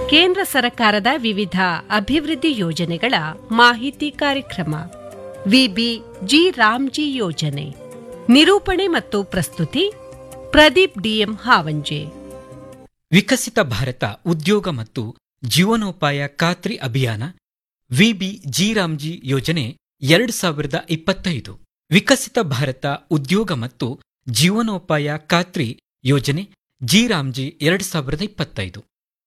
ಕೇಂದ್ರ ಸರ್ಕಾರದ ವಿವಿಧ ಅಭಿವೃದ್ಧಿ ಯೋಜನೆಗಳ ಮಾಹಿತಿ ಕಾರ್ಯಕ್ರಮ ವಿಬಿ ಜಿ ರಾಮ್ಜಿ ಯೋಜನೆ ನಿರೂಪಣೆ ಮತ್ತು ಪ್ರಸ್ತುತಿ ಪ್ರದೀಪ್ ಡಿಎಂ ಹಾವಂಜೆ ವಿಕಸಿತ ಭಾರತ ಉದ್ಯೋಗ ಮತ್ತು ಜೀವನೋಪಾಯ ಖಾತ್ರಿ ಅಭಿಯಾನ ವಿಬಿ ಜಿರಾಮ್ಜಿ ಯೋಜನೆ ಎರಡು ಸಾವಿರದ ಇಪ್ಪತ್ತೈದು ವಿಕಸಿತ ಭಾರತ ಉದ್ಯೋಗ ಮತ್ತು ಜೀವನೋಪಾಯ ಖಾತ್ರಿ ಯೋಜನೆ ಜಿರಾಮ್ಜಿ ಎರಡು ಸಾವಿರದ ಇಪ್ಪತ್ತೈದು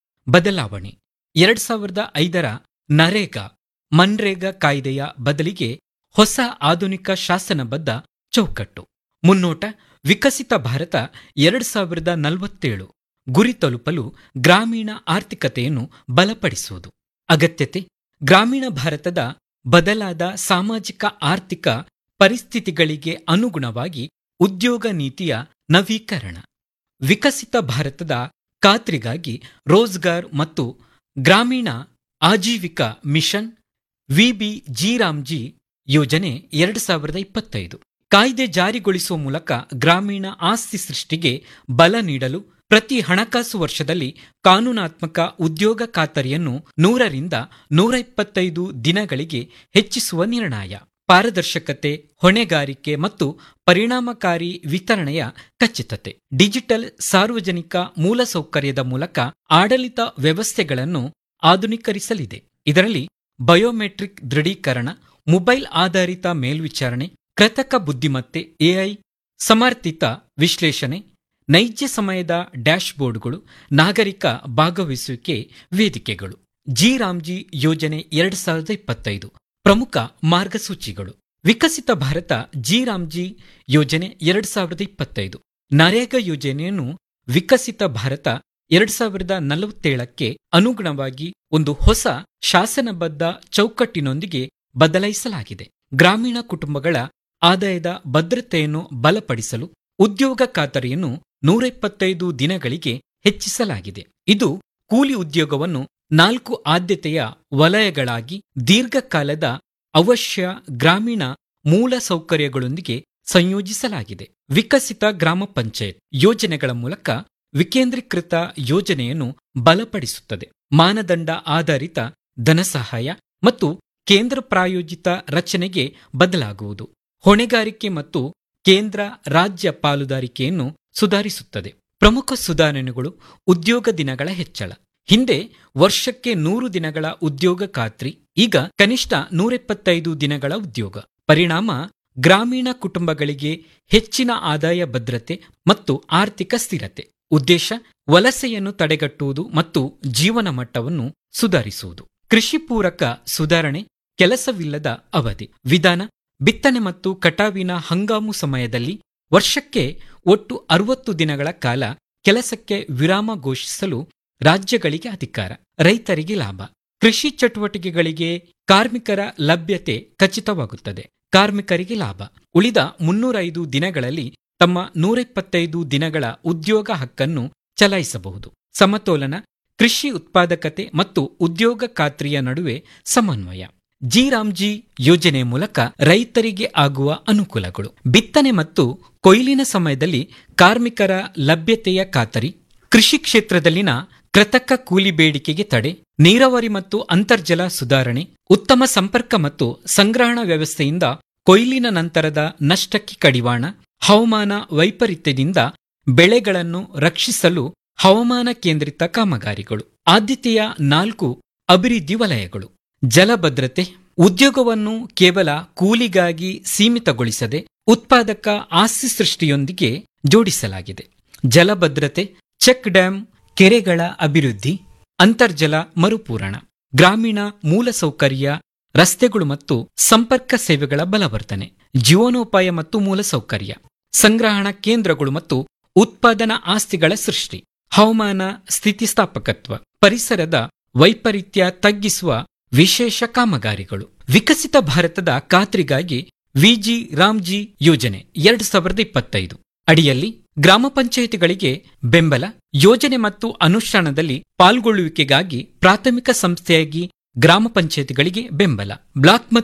ಬದಲಾವಣೆ ಎರಡು ಸಾವಿರದ ಐದರ ನರೇಗಾ ಮನ್ರೇಗಾ ಕಾಯ್ದೆಯ ಬದಲಿಗೆ ಹೊಸ ಆಧುನಿಕ ಶಾಸನಬದ್ಧ ಚೌಕಟ್ಟು ಮುನ್ನೋಟ ವಿಕಸಿತ ಭಾರತ ಎರಡು ಸಾವಿರದ ನಲವತ್ತೇಳು ಗುರಿ ತಲುಪಲು ಗ್ರಾಮೀಣ ಆರ್ಥಿಕತೆಯನ್ನು ಬಲಪಡಿಸುವುದು ಅಗತ್ಯತೆ ಗ್ರಾಮೀಣ ಭಾರತದ ಬದಲಾದ ಸಾಮಾಜಿಕ ಆರ್ಥಿಕ ಪರಿಸ್ಥಿತಿಗಳಿಗೆ ಅನುಗುಣವಾಗಿ ಉದ್ಯೋಗ ನೀತಿಯ ನವೀಕರಣ ವಿಕಸಿತ ಭಾರತದ ಖಾತ್ರಿಗಾಗಿ ರೋಜ್ಗಾರ್ ಮತ್ತು ಗ್ರಾಮೀಣ ಆಜೀವಿಕ ಮಿಷನ್ ವಿಬಿ ಜಿರಾಮ್ಜಿ ಯೋಜನೆ ಎರಡು ಸಾವಿರದ ಇಪ್ಪತ್ತೈದು ಕಾಯ್ದೆ ಜಾರಿಗೊಳಿಸುವ ಮೂಲಕ ಗ್ರಾಮೀಣ ಆಸ್ತಿ ಸೃಷ್ಟಿಗೆ ಬಲ ನೀಡಲು ಪ್ರತಿ ಹಣಕಾಸು ವರ್ಷದಲ್ಲಿ ಕಾನೂನಾತ್ಮಕ ಉದ್ಯೋಗ ಖಾತರಿಯನ್ನು ನೂರರಿಂದ ನೂರ ಇಪ್ಪತ್ತೈದು ದಿನಗಳಿಗೆ ಹೆಚ್ಚಿಸುವ ನಿರ್ಣಯ ಪಾರದರ್ಶಕತೆ ಹೊಣೆಗಾರಿಕೆ ಮತ್ತು ಪರಿಣಾಮಕಾರಿ ವಿತರಣೆಯ ಖಚಿತತೆ ಡಿಜಿಟಲ್ ಸಾರ್ವಜನಿಕ ಮೂಲಸೌಕರ್ಯದ ಮೂಲಕ ಆಡಳಿತ ವ್ಯವಸ್ಥೆಗಳನ್ನು ಆಧುನೀಕರಿಸಲಿದೆ ಇದರಲ್ಲಿ ಬಯೋಮೆಟ್ರಿಕ್ ದೃಢೀಕರಣ ಮೊಬೈಲ್ ಆಧಾರಿತ ಮೇಲ್ವಿಚಾರಣೆ ಕೃತಕ ಬುದ್ಧಿಮತ್ತೆ ಎಐ ಸಮರ್ಥಿತ ವಿಶ್ಲೇಷಣೆ ನೈಜ ಸಮಯದ ಡ್ಯಾಶ್ಬೋರ್ಡ್ಗಳು ನಾಗರಿಕ ಭಾಗವಹಿಸುವಿಕೆ ವೇದಿಕೆಗಳು ಜಿ ರಾಮ್ಜಿ ಯೋಜನೆ ಎರಡು ಸಾವಿರದ ಇಪ್ಪತ್ತೈದು ಪ್ರಮುಖ ಮಾರ್ಗಸೂಚಿಗಳು ವಿಕಸಿತ ಭಾರತ ಜಿ ರಾಮ್ಜಿ ಯೋಜನೆ ಎರಡು ಸಾವಿರದ ಇಪ್ಪತ್ತೈದು ನರೇಗಾ ಯೋಜನೆಯನ್ನು ವಿಕಸಿತ ಭಾರತ ಎರಡು ಸಾವಿರದ ನಲವತ್ತೇಳಕ್ಕೆ ಅನುಗುಣವಾಗಿ ಒಂದು ಹೊಸ ಶಾಸನಬದ್ಧ ಚೌಕಟ್ಟಿನೊಂದಿಗೆ ಬದಲಾಯಿಸಲಾಗಿದೆ ಗ್ರಾಮೀಣ ಕುಟುಂಬಗಳ ಆದಾಯದ ಭದ್ರತೆಯನ್ನು ಬಲಪಡಿಸಲು ಉದ್ಯೋಗ ಖಾತರಿಯನ್ನು ನೂರ ಇಪ್ಪತ್ತೈದು ದಿನಗಳಿಗೆ ಹೆಚ್ಚಿಸಲಾಗಿದೆ ಇದು ಕೂಲಿ ಉದ್ಯೋಗವನ್ನು ನಾಲ್ಕು ಆದ್ಯತೆಯ ವಲಯಗಳಾಗಿ ದೀರ್ಘಕಾಲದ ಅವಶ್ಯ ಗ್ರಾಮೀಣ ಮೂಲ ಸೌಕರ್ಯಗಳೊಂದಿಗೆ ಸಂಯೋಜಿಸಲಾಗಿದೆ ವಿಕಸಿತ ಗ್ರಾಮ ಪಂಚಾಯತ್ ಯೋಜನೆಗಳ ಮೂಲಕ ವಿಕೇಂದ್ರೀಕೃತ ಯೋಜನೆಯನ್ನು ಬಲಪಡಿಸುತ್ತದೆ ಮಾನದಂಡ ಆಧಾರಿತ ಧನಸಹಾಯ ಮತ್ತು ಕೇಂದ್ರ ಪ್ರಾಯೋಜಿತ ರಚನೆಗೆ ಬದಲಾಗುವುದು ಹೊಣೆಗಾರಿಕೆ ಮತ್ತು ಕೇಂದ್ರ ರಾಜ್ಯ ಪಾಲುದಾರಿಕೆಯನ್ನು ಸುಧಾರಿಸುತ್ತದೆ ಪ್ರಮುಖ ಸುಧಾರಣೆಗಳು ಉದ್ಯೋಗ ದಿನಗಳ ಹೆಚ್ಚಳ ಹಿಂದೆ ವರ್ಷಕ್ಕೆ ನೂರು ದಿನಗಳ ಉದ್ಯೋಗ ಖಾತ್ರಿ ಈಗ ಕನಿಷ್ಠ ನೂರೆಪ್ಪತ್ತೈದು ದಿನಗಳ ಉದ್ಯೋಗ ಪರಿಣಾಮ ಗ್ರಾಮೀಣ ಕುಟುಂಬಗಳಿಗೆ ಹೆಚ್ಚಿನ ಆದಾಯ ಭದ್ರತೆ ಮತ್ತು ಆರ್ಥಿಕ ಸ್ಥಿರತೆ ಉದ್ದೇಶ ವಲಸೆಯನ್ನು ತಡೆಗಟ್ಟುವುದು ಮತ್ತು ಜೀವನ ಮಟ್ಟವನ್ನು ಸುಧಾರಿಸುವುದು ಕೃಷಿ ಪೂರಕ ಸುಧಾರಣೆ ಕೆಲಸವಿಲ್ಲದ ಅವಧಿ ವಿಧಾನ ಬಿತ್ತನೆ ಮತ್ತು ಕಟಾವಿನ ಹಂಗಾಮು ಸಮಯದಲ್ಲಿ ವರ್ಷಕ್ಕೆ ಒಟ್ಟು ಅರವತ್ತು ದಿನಗಳ ಕಾಲ ಕೆಲಸಕ್ಕೆ ವಿರಾಮ ಘೋಷಿಸಲು ರಾಜ್ಯಗಳಿಗೆ ಅಧಿಕಾರ ರೈತರಿಗೆ ಲಾಭ ಕೃಷಿ ಚಟುವಟಿಕೆಗಳಿಗೆ ಕಾರ್ಮಿಕರ ಲಭ್ಯತೆ ಖಚಿತವಾಗುತ್ತದೆ ಕಾರ್ಮಿಕರಿಗೆ ಲಾಭ ಉಳಿದ ಮುನ್ನೂರೈದು ದಿನಗಳಲ್ಲಿ ತಮ್ಮ ನೂರಿಪ್ಪತ್ತೈದು ದಿನಗಳ ಉದ್ಯೋಗ ಹಕ್ಕನ್ನು ಚಲಾಯಿಸಬಹುದು ಸಮತೋಲನ ಕೃಷಿ ಉತ್ಪಾದಕತೆ ಮತ್ತು ಉದ್ಯೋಗ ಖಾತ್ರಿಯ ನಡುವೆ ಸಮನ್ವಯ ಜಿ ರಾಮ್ಜಿ ಯೋಜನೆ ಮೂಲಕ ರೈತರಿಗೆ ಆಗುವ ಅನುಕೂಲಗಳು ಬಿತ್ತನೆ ಮತ್ತು ಕೊಯ್ಲಿನ ಸಮಯದಲ್ಲಿ ಕಾರ್ಮಿಕರ ಲಭ್ಯತೆಯ ಖಾತರಿ ಕೃಷಿ ಕ್ಷೇತ್ರದಲ್ಲಿನ ಕೃತಕ ಕೂಲಿ ಬೇಡಿಕೆಗೆ ತಡೆ ನೀರಾವರಿ ಮತ್ತು ಅಂತರ್ಜಲ ಸುಧಾರಣೆ ಉತ್ತಮ ಸಂಪರ್ಕ ಮತ್ತು ಸಂಗ್ರಹಣಾ ವ್ಯವಸ್ಥೆಯಿಂದ ಕೊಯ್ಲಿನ ನಂತರದ ನಷ್ಟಕ್ಕೆ ಕಡಿವಾಣ ಹವಾಮಾನ ವೈಪರೀತ್ಯದಿಂದ ಬೆಳೆಗಳನ್ನು ರಕ್ಷಿಸಲು ಹವಾಮಾನ ಕೇಂದ್ರಿತ ಕಾಮಗಾರಿಗಳು ಆದ್ಯತೆಯ ನಾಲ್ಕು ಅಭಿವೃದ್ಧಿ ವಲಯಗಳು ಜಲಭದ್ರತೆ ಉದ್ಯೋಗವನ್ನು ಕೇವಲ ಕೂಲಿಗಾಗಿ ಸೀಮಿತಗೊಳಿಸದೆ ಉತ್ಪಾದಕ ಆಸ್ತಿ ಸೃಷ್ಟಿಯೊಂದಿಗೆ ಜೋಡಿಸಲಾಗಿದೆ ಜಲಭದ್ರತೆ ಚೆಕ್ ಡ್ಯಾಂ ಕೆರೆಗಳ ಅಭಿವೃದ್ಧಿ ಅಂತರ್ಜಲ ಮರುಪೂರಣ ಗ್ರಾಮೀಣ ಮೂಲಸೌಕರ್ಯ ರಸ್ತೆಗಳು ಮತ್ತು ಸಂಪರ್ಕ ಸೇವೆಗಳ ಬಲವರ್ಧನೆ ಜೀವನೋಪಾಯ ಮತ್ತು ಮೂಲಸೌಕರ್ಯ ಸಂಗ್ರಹಣಾ ಕೇಂದ್ರಗಳು ಮತ್ತು ಉತ್ಪಾದನಾ ಆಸ್ತಿಗಳ ಸೃಷ್ಟಿ ಹವಾಮಾನ ಸ್ಥಿತಿಸ್ಥಾಪಕತ್ವ ಪರಿಸರದ ವೈಪರೀತ್ಯ ತಗ್ಗಿಸುವ ವಿಶೇಷ ಕಾಮಗಾರಿಗಳು ವಿಕಸಿತ ಭಾರತದ ಖಾತ್ರಿಗಾಗಿ ವಿಜಿ ರಾಮ್ಜಿ ಯೋಜನೆ ಎರಡು ಸಾವಿರದ ಇಪ್ಪತ್ತೈದು ಅಡಿಯಲ್ಲಿ ಗ್ರಾಮ ಪಂಚಾಯಿತಿಗಳಿಗೆ ಬೆಂಬಲ ಯೋಜನೆ ಮತ್ತು ಅನುಷ್ಠಾನದಲ್ಲಿ ಪಾಲ್ಗೊಳ್ಳುವಿಕೆಗಾಗಿ ಪ್ರಾಥಮಿಕ ಸಂಸ್ಥೆಯಾಗಿ ಗ್ರಾಮ ಪಂಚಾಯಿತಿಗಳಿಗೆ ಬೆಂಬಲ ಬ್ಲಾಕ್ ಮತ್ತು